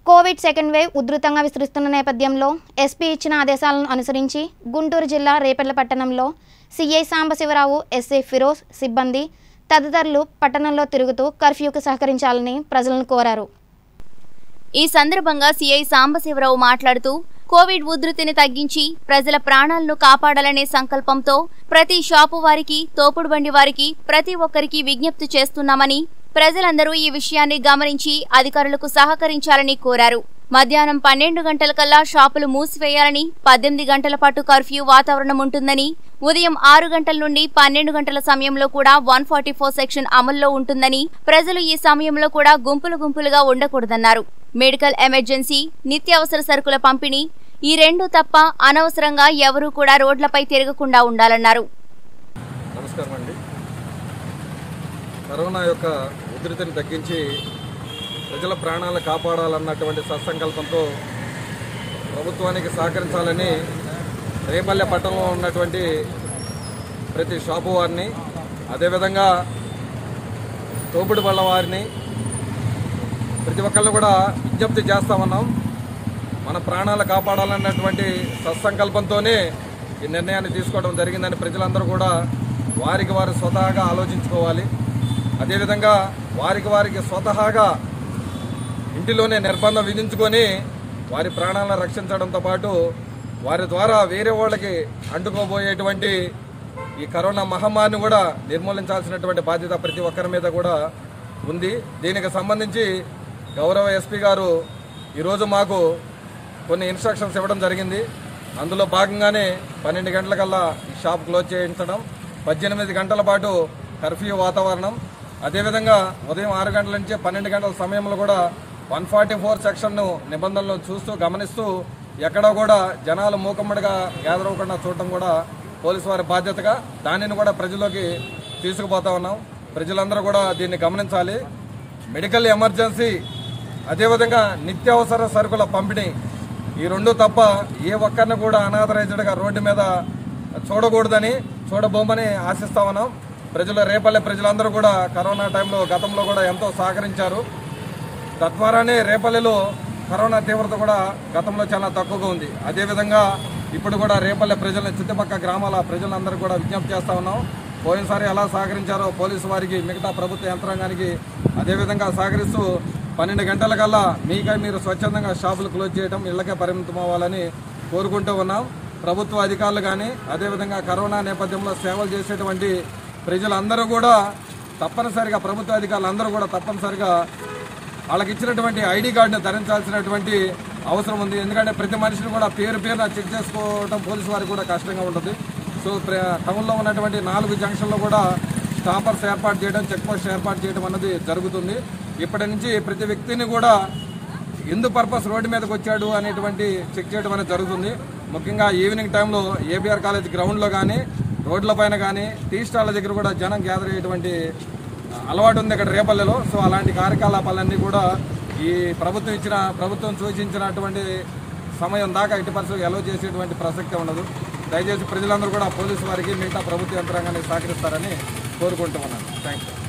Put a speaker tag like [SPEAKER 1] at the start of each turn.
[SPEAKER 1] Covid second wave ఉధృతంగా విస్తరిస్తున్న నేపథ్యంలో ఎస్పీ ఇచ్చిన ఆదేశాలను అనుసరించి గుంటూరు జిల్లా రేపల్ల పట్టణంలో సిఐ సాంబశివరావు ఎస్ఐ ఫిరోజ్ సిబ్బంది తదితరులు పట్టణంలో తిరుగుతూ కర్ఫ్యూకు సహకరించాలని ప్రజలను కోరారు
[SPEAKER 2] ఈ సందర్భంగా సీఐ సాంబశివరావు మాట్లాడుతూ కోవిడ్ ఉధృతిని తగ్గించి ప్రజల ప్రాణాలను కాపాడాలనే సంకల్పంతో ప్రతి షాపు వారికి తోపుడు బండి వారికి ప్రతి ఒక్కరికి విజ్ఞప్తి చేస్తున్నామని ప్రజలందరూ ఈ విషయాన్ని గమనించి అధికారులకు సహకరించాలని కోరారు మధ్యాహ్నం పన్నెండు గంటలకల్లా షాపులు మూసివేయాలని పద్దెనిమిది గంటల పాటు కర్ఫ్యూ వాతావరణం ఉంటుందని ఉదయం ఆరు గంటల నుండి పన్నెండు గంటల సమయంలో కూడా వన్ ఫార్టీ ఫోర్ సెక్షన్ అమల్లో ఉంటుందని ప్రజలు ఈ సమయంలో కూడా గుంపులు గుంపులుగా ఉండకూడదన్నారు మెడికల్ ఎమర్జెన్సీ నిత్యావసర సరుకుల పంపిణీ ఈ రెండు తప్ప అనవసరంగా ఎవరూ కూడా రోడ్లపై తిరగకుండా ఉండాలన్నారు
[SPEAKER 3] నమస్కారం అండి కరోనా యొక్క ఉధృతిని తగ్గించి ప్రజల ప్రాణాలను కాపాడాలన్నటువంటి సత్సంకల్పంతో ప్రభుత్వానికి సహకరించాలని రేపల్లె పట్టణంలో ఉన్నటువంటి ప్రతి షాపు వారిని అదేవిధంగా తోపుడు బళ్ళ వారిని ప్రతి ఒక్కరిని కూడా విజ్ఞప్తి చేస్తా ఉన్నాం మన ప్రాణాలు కాపాడాలన్నటువంటి సత్సంకల్పంతోనే ఈ నిర్ణయాన్ని తీసుకోవడం జరిగిందని ప్రజలందరూ కూడా వారికి వారు స్వతహాగా ఆలోచించుకోవాలి అదేవిధంగా వారికి వారికి స్వతహాగా ఇంటిలోనే నిర్బంధం విధించుకొని వారి ప్రాణాలను రక్షించడంతో పాటు వారి ద్వారా వేరే వాళ్ళకి అంటుకోబోయేటువంటి ఈ కరోనా మహమ్మారిని కూడా నిర్మూలించాల్సినటువంటి బాధ్యత ప్రతి ఒక్కరి మీద కూడా ఉంది దీనికి సంబంధించి గౌరవ ఎస్పీ గారు ఈరోజు మాకు కొన్ని ఇన్స్ట్రక్షన్స్ ఇవ్వడం జరిగింది అందులో భాగంగానే పన్నెండు గంటలకల్లా ఈ షాప్ క్లోజ్ చేయించడం పద్దెనిమిది గంటల పాటు కర్ఫ్యూ వాతావరణం అదేవిధంగా ఉదయం ఆరు గంటల నుంచి పన్నెండు గంటల సమయంలో కూడా వన్ ఫార్టీ ఫోర్ సెక్షన్ను నిబంధనలను చూస్తూ గమనిస్తూ ఎక్కడా కూడా జనాలు మూకమ్మడిగా గ్యాదర్ అవ్వకుండా చూడటం కూడా పోలీసు వారి బాధ్యతగా దానిని కూడా ప్రజల్లోకి తీసుకుపోతా ఉన్నాం ప్రజలందరూ కూడా దీన్ని గమనించాలి మెడికల్ ఎమర్జెన్సీ అదేవిధంగా నిత్యావసర సరుకుల పంపిణీ ఈ రెండు తప్ప ఏ ఒక్కరిని కూడా అనాథరైజ్డ్గా రోడ్డు మీద చూడకూడదని చూడబోమని ఆశిస్తా ఉన్నాం ప్రజలు రేపల్లె ప్రజలందరూ కూడా కరోనా టైంలో గతంలో కూడా ఎంతో సహకరించారు తద్వారానే రేపల్లెలో కరోనా తీవ్రత కూడా గతంలో చాలా తక్కువగా ఉంది అదేవిధంగా ఇప్పుడు కూడా రేపల్లె ప్రజల చుట్టుపక్కల గ్రామాల ప్రజలందరూ కూడా విజ్ఞప్తి చేస్తా ఉన్నాం పోయినసారి ఎలా సహకరించారో పోలీసు వారికి మిగతా ప్రభుత్వ యంత్రాంగానికి అదేవిధంగా సహకరిస్తూ పన్నెండు గంటలకల్లా మీకై మీరు స్వచ్ఛందంగా షాపులు క్లోజ్ చేయడం ఇళ్లకే పరిమితం అవ్వాలని కోరుకుంటూ ఉన్నాం ప్రభుత్వ అధికారులు కానీ అదేవిధంగా కరోనా నేపథ్యంలో సేవలు చేసేటువంటి ప్రజలందరూ కూడా తప్పనిసరిగా ప్రభుత్వ అధికారులు అందరూ కూడా తప్పనిసరిగా వాళ్ళకి ఇచ్చినటువంటి ఐడి కార్డును ధరించాల్సినటువంటి అవసరం ఉంది ఎందుకంటే ప్రతి మనిషిని కూడా పేరు పేరున చెక్ చేసుకోవడం పోలీసు వారికి కూడా కష్టంగా ఉంటుంది సో ప్ర- టౌన్లో ఉన్నటువంటి నాలుగు జంక్షన్లో కూడా స్టాపర్స్ ఏర్పాటు చేయడం చెక్ పోస్ట్ ఏర్పాటు చేయడం అన్నది జరుగుతుంది ఇప్పటి నుంచి ప్రతి వ్యక్తిని కూడా ఎందు పర్పస్ రోడ్డు మీదకి వచ్చాడు అనేటువంటి చెక్ చేయడం అనేది జరుగుతుంది ముఖ్యంగా ఈవినింగ్ టైంలో ఏబిఆర్ కాలేజ్ గ్రౌండ్లో కానీ రోడ్ల పైన కానీ టీ స్టాళ్ళ దగ్గర కూడా జనం గ్యాదర్ అయ్యేటువంటి అలవాటు ఉంది ఇక్కడ రేపల్లెలో సో అలాంటి కార్యకలాపాలన్నీ కూడా ఈ ప్రభుత్వం ఇచ్చిన ప్రభుత్వం సూచించినటువంటి సమయం దాకా ఎట్టి పరిస్థితులు ఎలవ్ చేసేటువంటి ప్రసక్తి ఉండదు దయచేసి ప్రజలందరూ కూడా పోలీసు వారికి మిగతా ప్రభుత్వ యంత్రాంగాన్ని సహకరిస్తారని కోరుకుంటూ ఉన్నాను థ్యాంక్ యూ